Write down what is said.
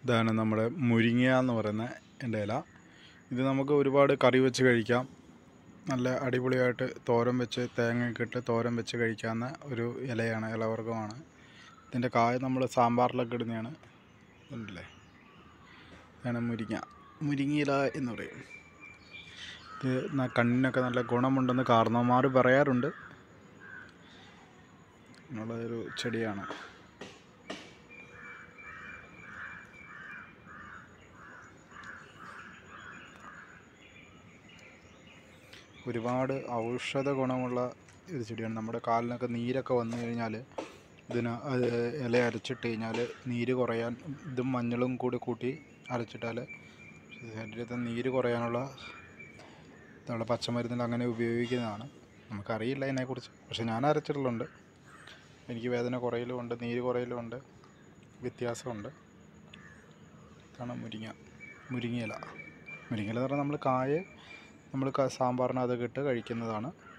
ഇതാണ് നമ്മുടെ മുരിങ്ങ എന്ന് പറയുന്ന എൻ്റെ ഇല ഇത് നമുക്ക് ഒരുപാട് കറി വെച്ച് കഴിക്കാം നല്ല അടിപൊളിയായിട്ട് തോരൻ വെച്ച് തേങ്ങയൊക്കെ ഇട്ട് തോരൻ വെച്ച് കഴിക്കാവുന്ന ഒരു ഇലയാണ് ഇലവർഗ്ഗമാണ് ഇതിൻ്റെ കായ നമ്മൾ സാമ്പാറിലൊക്കെ ഇടുന്നതാണ് ഉണ്ടല്ലേ ഇതാണ് മുരിങ്ങ മുരിങ്ങയില എന്ന് പറയും ഇത് ന- കണ്ണിനൊക്കെ നല്ല ഗുണമുണ്ടെന്ന് കാരണവന്മാർ പറയാറുണ്ട് ഉള്ള ഒരു ചെടിയാണ് ഒരുപാട് ഔഷധ ഗുണമുള്ള ഒരു ചെടിയാണ് നമ്മുടെ കാലിനൊക്കെ നീരൊക്കെ വന്നു കഴിഞ്ഞാൽ ഇതിന് അത് ഇല അരച്ചിട്ട് കഴിഞ്ഞാൽ നീര് കുറയാൻ ഇതും മഞ്ഞളും കൂടി കൂട്ടി അരച്ചിട്ടാൽ ശരീരത്തിൽ നീര് കുറയാനുള്ള നമ്മുടെ പച്ചമരുന്നിൽ അങ്ങനെ ഉപയോഗിക്കുന്നതാണ് നമുക്കറിയില്ല അതിനെക്കുറിച്ച് പക്ഷെ ഞാൻ അരച്ചിട്ടുള്ളുണ്ട് എനിക്ക് വേദന കുറയലുമുണ്ട് നീര് കുറയലുമുണ്ട് വ്യത്യാസമുണ്ട് ഇതാണ് മുരിങ്ങ മുരിങ്ങയില മുരിങ്ങയില എന്ന് പറഞ്ഞാൽ നമ്മൾ കായ നമ്മൾ ക- സാമ്പാറിന് അതൊക്കെ ഇട്ട് കഴിക്കുന്നതാണ്